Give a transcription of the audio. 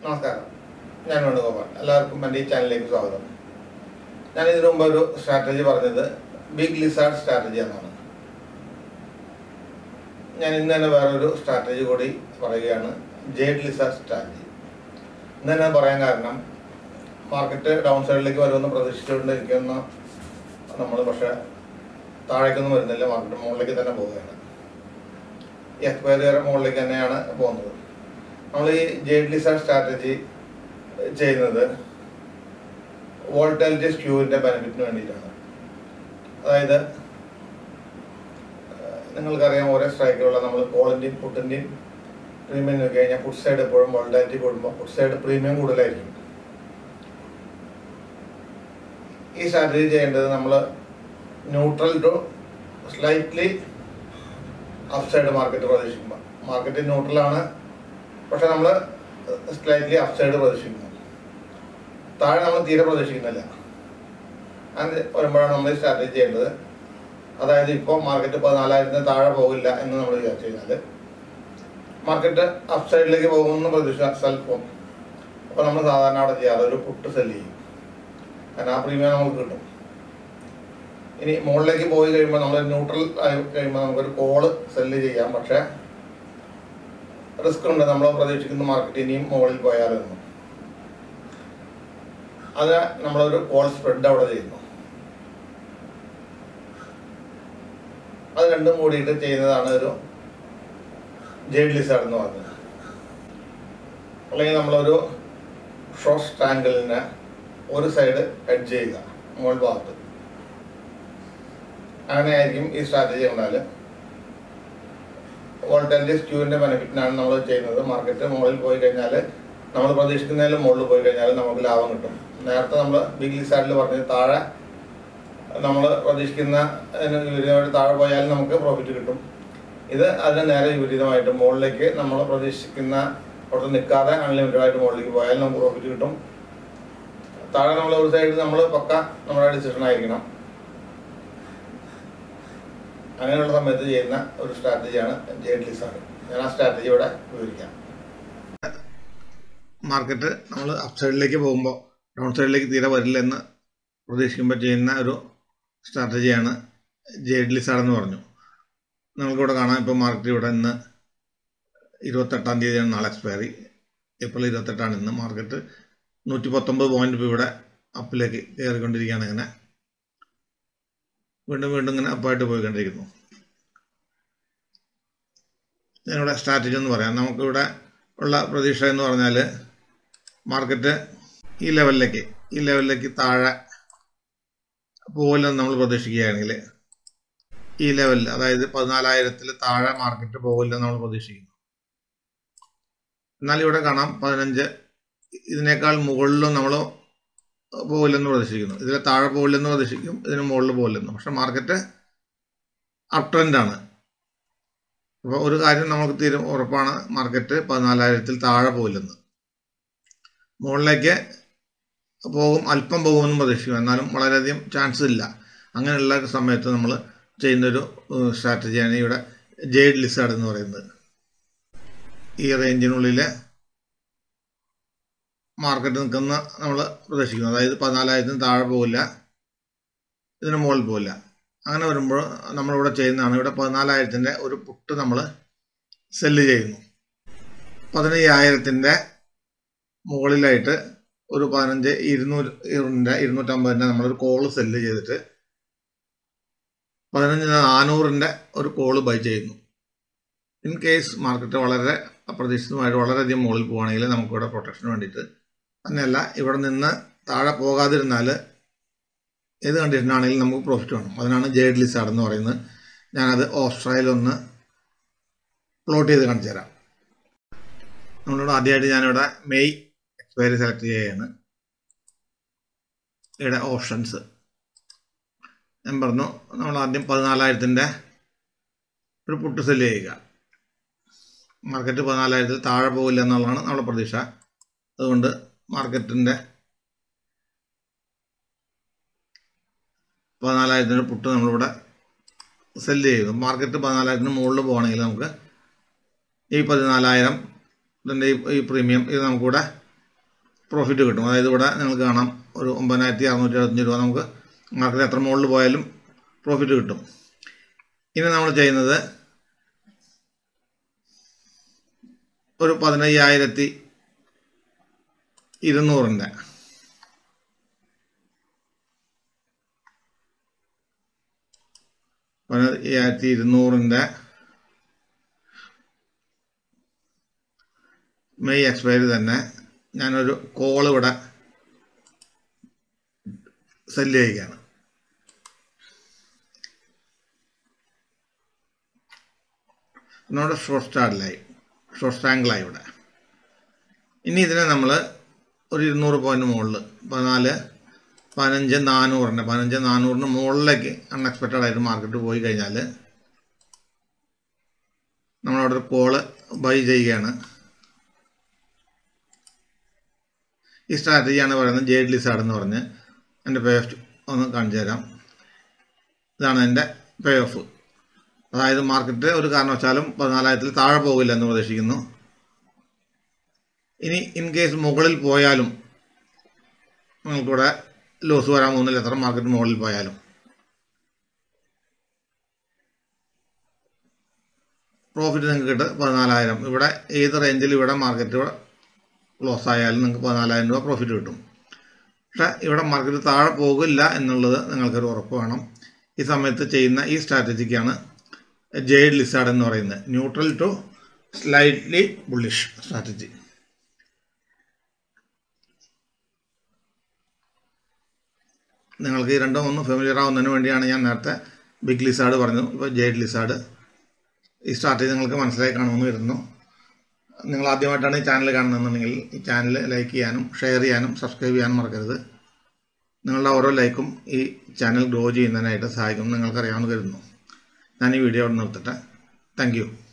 നമസ്കാരം ഞാൻ വേണുഗോപാൽ എല്ലാവർക്കും എൻ്റെ ഈ ചാനലിലേക്ക് സ്വാഗതം ഞാൻ ഇതിനു മുമ്പ് ഒരു സ്ട്രാറ്റജി പറഞ്ഞത് ബിഗ് ലിസാർഡ് സ്ട്രാറ്റജി എന്നാണ് ഞാൻ ഇന്ന് തന്നെ വേറൊരു സ്ട്രാറ്റജി കൂടി പറയുകയാണ് ജേഡ് ലിസാർഡ് സ്ട്രാറ്റജി ഇന്ന് തന്നെ പറയാൻ കാരണം മാർക്കറ്റ് ഡൗൺ സൈഡിലേക്ക് വരുമെന്ന് പ്രതീക്ഷിച്ചുകൊണ്ടിരിക്കുന്ന നമ്മൾ പക്ഷേ താഴേക്കൊന്നും വരുന്നില്ല മാർക്കറ്റ് മുകളിലേക്ക് തന്നെ പോവുകയാണ് എക്സ്പയറി വരെ മുകളിലേക്ക് തന്നെയാണ് പോകുന്നത് നമ്മൾ ഈ ജേഡ് ലിസാർഡ് സ്ട്രാറ്റജി ചെയ്യുന്നത് വോൾട്ടാലിറ്റി സ്ക്യൂവിൻ്റെ ബെനിഫിറ്റിന് വേണ്ടിയിട്ടാണ് അതായത് ഏഹ്, നിങ്ങൾക്കറിയാം ഓരോ സ്ട്രൈക്കുള്ള നമ്മൾ കോളിൻ്റെയും പുട്ടിൻ്റെയും പ്രീമിയം നോക്കി കഴിഞ്ഞാൽ പുട്ട് സൈഡ് എപ്പോഴും വോൾട്ടാലിറ്റി കൂടുമ്പോൾ പുട്ട് സൈഡ് പ്രീമിയം കൂടുതലായിരിക്കും ഈ സ്ട്രാറ്റജി ചെയ്യേണ്ടത് നമ്മൾ neutral to slightly upside market പ്രതീക്ഷിക്കുമ്പോൾ മാർക്കറ്റ് ന്യൂട്രലാണ് പക്ഷെ നമ്മൾ സ്ലൈറ്റ്ലി അപ്സൈഡ് പ്രതീക്ഷിക്കുന്നു താഴെ നമ്മൾ തീരെ പ്രതീക്ഷിക്കുന്നില്ല അങ്ങനെ വരുമ്പോഴാണ് നമ്മൾ ഈ സ്ട്രാറ്റജി ചെയ്യേണ്ടത് അതായത് ഇപ്പോൾ മാർക്കറ്റ് പതിനാലായിരത്തിന് താഴെ പോകില്ല എന്ന് നമ്മൾ വിചാരിച്ചു കഴിഞ്ഞാൽ മാർക്കറ്റ് അപ്സൈഡിലേക്ക് പോകുമെന്ന് പ്രതീക്ഷ സെൽഫും അപ്പോൾ നമ്മൾ സാധാരണ അവിടെ ചെയ്യാറ് ഒരു പുട്ട് സെല് ചെയ്യും കാരണം ആ പ്രീമിയം നമുക്ക് കിട്ടും ഇനി മുകളിലേക്ക് പോയി കഴിയുമ്പോൾ നമ്മൾ ന്യൂട്രൽ ആയി കഴിയുമ്പോൾ നമുക്കൊരു കോള് സെല്ല് ചെയ്യാം പക്ഷേ റിസ്ക് ഉണ്ട് നമ്മൾ പ്രതീക്ഷിക്കുന്ന മാർക്കറ്റ് ഇനിയും മുകളിൽ പോയാലൊന്നും അത് നമ്മളൊരു കോൾ സ്പ്രെഡ് അവിടെ ചെയ്യുന്നു അത് രണ്ടും കൂടിയിട്ട് ചെയ്യുന്നതാണ് ഒരു ജെയ്ഡ് ലിസാർഡ് എന്ന് പറയുന്നത് അല്ലെങ്കിൽ നമ്മളൊരു ഷോർട്ട് സ്റ്റാങ്കിളിനെ ഒരു സൈഡ് ഹെഡ് ചെയ്യുക മുകൾ ഭാഗത്ത് അങ്ങനെയായിരിക്കും ഈ സ്ട്രാറ്റജി ഉണ്ടാൽ വോൾട്ടാലിറ്റി സ്ക്യൂവിൻ്റെ ബെനിഫിറ്റിനാണ് നമ്മൾ ചെയ്യുന്നത് മാർക്കറ്റ് മുകളിൽ പോയി കഴിഞ്ഞാൽ നമ്മൾ പ്രതീക്ഷിക്കുന്നതിലും മുകളിൽ പോയി കഴിഞ്ഞാൽ നമുക്ക് ലാഭം കിട്ടും നേരത്തെ നമ്മൾ ബിഗ് ലിസാർഡിൽ പറഞ്ഞത് താഴെ നമ്മൾ പ്രതീക്ഷിക്കുന്ന അതിന് വിപരീതമായിട്ട് താഴെ പോയാലും നമുക്ക് പ്രോഫിറ്റ് കിട്ടും ഇത് അതിന് നേരെ വിപരീതമായിട്ട് മുകളിലേക്ക് നമ്മൾ പ്രതീക്ഷിക്കുന്ന അവിടെ നിൽക്കാതെ അൺലിമിറ്റഡ് ആയിട്ട് മുകളിലേക്ക് പോയാൽ നമുക്ക് പ്രോഫിറ്റ് കിട്ടും താഴെ നമ്മൾ ഒരു സൈഡിൽ നമ്മൾ പക്ക നമ്മുടെ ഡിസിഷൻ ആയിരിക്കണം അങ്ങനെയുള്ള സമയത്ത് ചെയ്യുന്ന ഒരു സ്ട്രാറ്റജിയാണ് ജെയ്ഡ് ലിസാർഡ് ഞാൻ ആ സ്ട്രാറ്റജി ഇവിടെ വിവരിക്കാം മാർക്കറ്റ് നമ്മൾ അപ് സൈഡിലേക്ക് പോകുമ്പോൾ ഡൗൺ സൈഡിലേക്ക് തീരെ വരില്ല എന്ന് പ്രതീക്ഷിക്കുമ്പോൾ ചെയ്യുന്ന ഒരു സ്ട്രാറ്റജിയാണ് ജെയ്ഡ് ലിസാർഡ് എന്ന് പറഞ്ഞു നിങ്ങൾക്കിവിടെ കാണാം ഇപ്പോൾ മാർക്കറ്റ് ഇവിടെ ഇന്ന് ഇരുപത്തെട്ടാം തീയതിയാണ് നാളെ എക്സ്പയറി ഏപ്രിൽ ഇരുപത്തെട്ടാണ് ഇന്ന് മാർക്കറ്റ് നൂറ്റി പത്തൊമ്പത് പോയിന്റ് ഇപ്പോൾ ഇവിടെ അപ്പിലേക്ക് കയറിക്കൊണ്ടിരിക്കുകയാണ് ഇങ്ങനെ വീണ്ടും വീണ്ടും ഇങ്ങനെ അപ്പായിട്ട് പോയിക്കൊണ്ടിരിക്കുന്നു ഞാനിവിടെ സ്ട്രാറ്റജി എന്ന് പറയാം നമുക്കിവിടെ ഉള്ള പ്രതീക്ഷ എന്ന് പറഞ്ഞാൽ മാർക്കറ്റ് ഈ ലെവലിലേക്ക് ഈ ലെവലിലേക്ക് താഴെ പോകില്ലെന്ന് നമ്മൾ പ്രതീക്ഷിക്കുകയാണെങ്കിൽ ഈ ലെവലിൽ അതായത് പതിനാലായിരത്തിൽ താഴെ മാർക്കറ്റ് പോകില്ലെന്ന് നമ്മൾ പ്രതീക്ഷിക്കുന്നു എന്നാൽ ഇവിടെ കാണാം പതിനഞ്ച് ഇതിനേക്കാൾ മുകളിലും നമ്മൾ പോകില്ലെന്ന് പ്രതീക്ഷിക്കുന്നു ഇതിൽ താഴെ പോകില്ലെന്ന് പ്രതീക്ഷിക്കും ഇതിന് മുകളിൽ പോകില്ലെന്ന് പക്ഷെ മാർക്കറ്റ് അപ് ട്രെൻഡാണ് അപ്പോൾ ഒരു കാര്യം നമുക്ക് തീരും ഉറപ്പാണ് മാർക്കറ്റ് പതിനാലായിരത്തിൽ താഴെ പോകില്ലെന്ന് മുകളിലേക്ക് പോകും അല്പം പോകുമെന്നും പ്രതീക്ഷിക്കും എന്നാലും വളരെയധികം ചാൻസ് ഇല്ല അങ്ങനെയുള്ള ഒരു സമയത്ത് നമ്മൾ ചെയ്യുന്നൊരു സ്ട്രാറ്റജിയാണ് ഇവിടെ ജെയ്ഡ് ലിസാർഡ് എന്ന് പറയുന്നത് ഈ റേഞ്ചിനുള്ളിൽ മാർക്കറ്റ് നിൽക്കുന്ന നമ്മൾ പ്രതീക്ഷിക്കുന്നു അതായത് പതിനാലായിരത്തിന് താഴെ പോകില്ല ഇതിന് മുകളിൽ പോകില്ല അങ്ങനെ വരുമ്പോൾ നമ്മളിവിടെ ചെയ്യുന്നതാണ് ഇവിടെ പതിനാലായിരത്തിൻ്റെ ഒരു പുട്ട് നമ്മൾ സെല്ല് ചെയ്യുന്നു പതിനയ്യായിരത്തിൻ്റെ മുകളിലായിട്ട് ഒരു പതിനഞ്ച് ഇരുന്നൂറിൻ്റെ ഇരുന്നൂറ്റമ്പതിൻ്റെ നമ്മളൊരു കോള് സെല്ല് ചെയ്തിട്ട് പതിനഞ്ച് നാനൂറിൻ്റെ ഒരു കോള് ബൈ ചെയ്യുന്നു ഇൻ കേസ് മാർക്കറ്റ് വളരെ അപ്രതീക്ഷിതമായിട്ട് വളരെയധികം മുകളിൽ പോവുകയാണെങ്കിൽ നമുക്കിവിടെ പ്രൊട്ടക്ഷന് വേണ്ടിയിട്ട് തന്നെയല്ല ഇവിടെ നിന്ന് താഴെ പോകാതിരുന്നാൽ ഏത് കണ്ടീഷനാണെങ്കിലും നമുക്ക് പ്രോഫിറ്റ് വേണം അതിനാണ് ജേഡ് ലിസാർഡ് എന്ന് പറയുന്നത് ഞാനത് ഓസ്ട്രേലിയയിൽ പ്ലോട്ട് ചെയ്ത് കാണിച്ചു തരാം നമ്മളിവിടെ ആദ്യമായിട്ട് ഞാനിവിടെ മെയ് എക്സ്പയറി സെലക്ട് ചെയ്യുകയാണ് ഇവിടെ ഓപ്ഷൻസ് ഞാൻ പറഞ്ഞു നമ്മൾ ആദ്യം പതിനാലായിരത്തിൻ്റെ ഒരു പുട്ട് സെല്ല് ചെയ്യുക മാർക്കറ്റ് പതിനാലായിരത്തിൽ താഴെ പോകില്ല എന്നുള്ളതാണ് നമ്മുടെ പ്രതീക്ഷ അതുകൊണ്ട് മാർക്കറ്റിൻ്റെ പതിനാലായിരത്തിൻ്റെ പുട്ട് നമ്മളിവിടെ സെല്ല് ചെയ്യുന്നു മാർക്കറ്റ് പതിനാലായിരത്തിന് മുകളിൽ പോകണമെങ്കിൽ നമുക്ക് ഈ പതിനാലായിരം ഇതിൻ്റെ ഈ ഈ പ്രീമിയം ഇത് നമുക്കിവിടെ പ്രോഫിറ്റ് കിട്ടും അതായത് ഇവിടെ നിങ്ങൾക്ക് കാണാം ഒരു ഒമ്പതിനായിരത്തി അറുന്നൂറ്റി എഴുപത്തഞ്ച് രൂപ നമുക്ക് മാർക്കറ്റ് എത്ര മുകളിൽ പോയാലും പ്രോഫിറ്റ് കിട്ടും ഇനി നമ്മൾ ചെയ്യുന്നത് ഒരു പതിനയ്യായിരത്തി ഇരുന്നൂറിൻ്റെ പതിനയ്യായിരത്തി ഇരുന്നൂറിൻ്റെ മെയ് എക്സ്പയറി തന്നെ ഞാനൊരു കോൾ ഇവിടെ സെല്ല് ചെയ്യുകയാണ് നമ്മുടെ ഷോർട്ട് സ്റ്റാർട്ടിലായി ഷോർട്ട് സ്റ്റാങ്കിളായി ഇവിടെ ഇനി ഇതിനെ നമ്മൾ ഒരു ഇരുന്നൂറ് പോയിൻറ്റ് മുകളിൽ പതിനാല് പതിനഞ്ച് നാനൂറിന് പതിനഞ്ച് നാനൂറിന് മുകളിലേക്ക് അൺഎക്സ്പെക്റ്റഡ് ആയിട്ട് മാർക്കറ്റ് പോയി കഴിഞ്ഞാൽ നമ്മളവിടെ ഒരു കോള് ബൈ ചെയ്യുകയാണ് ഈ സ്ട്രാറ്റജിയാണ് പറയുന്നത് ജേഡ് ലിസാഡ് എന്ന് പറഞ്ഞ് എൻ്റെ പേ ഓഫ് ഒന്ന് കാണിച്ചു തരാം ഇതാണ് എൻ്റെ പേ ഓഫ് അതായത് മാർക്കറ്റ് ഒരു കാരണവശാലും പതിനാലായിരത്തിൽ താഴെ പോകില്ല എന്ന് പ്രതീക്ഷിക്കുന്നു ഇനി ഇൻ കേസ് മുകളിൽ പോയാലും നിങ്ങൾക്കിവിടെ ലോസ് വരാൻ പോകുന്നില്ല എത്ര മാർക്കറ്റ് മുകളിൽ പോയാലും പ്രോഫിറ്റ് നിങ്ങൾക്ക് കിട്ടും പതിനാലായിരം ഇവിടെ ഏത് റേഞ്ചിൽ ഇവിടെ മാർക്കറ്റ് ക്ലോസ് ആയാലും നിങ്ങൾക്ക് പതിനാലായിരം രൂപ പ്രോഫിറ്റ് കിട്ടും പക്ഷേ ഇവിടെ മാർക്കറ്റ് താഴെ പോകില്ല എന്നുള്ളത് നിങ്ങൾക്കൊരു ഉറപ്പ് വേണം ഈ സമയത്ത് ചെയ്യുന്ന ഈ സ്ട്രാറ്റജിക്കാണ് ജെയ്ഡ് ലിസാഡ് എന്ന് പറയുന്നത് neutral to slightly bullish strategy നിങ്ങൾക്ക് ഈ രണ്ടും ഒന്ന് ഫെമിലിയർ ആവുന്നതിന് വേണ്ടിയാണ് ഞാൻ നേരത്തെ ബിഗ് ലിസാഡ് പറഞ്ഞു ഇപ്പോൾ ജെയ്ഡ് ലിസാഡ് ഈ സ്ട്രാറ്റജി നിങ്ങൾക്ക് മനസ്സിലായി കാണുമെന്ന് വരുന്നു നിങ്ങൾ ആദ്യമായിട്ടാണ് ഈ ചാനൽ കാണുന്നതെന്നുണ്ടെങ്കിൽ ഈ ചാനൽ ലൈക്ക് ചെയ്യാനും ഷെയർ ചെയ്യാനും സബ്സ്ക്രൈബ് ചെയ്യാനും മറക്കരുത് നിങ്ങളുടെ ഓരോ ലൈക്കും ഈ ചാനൽ ഗ്രോ ചെയ്യുന്നതിനായിട്ട് സഹായിക്കും നിങ്ങൾക്കറിയാമെന്ന് കരുതുന്നു ഞാൻ ഈ വീഡിയോ അവിടെ നിർത്തട്ടെ താങ്ക്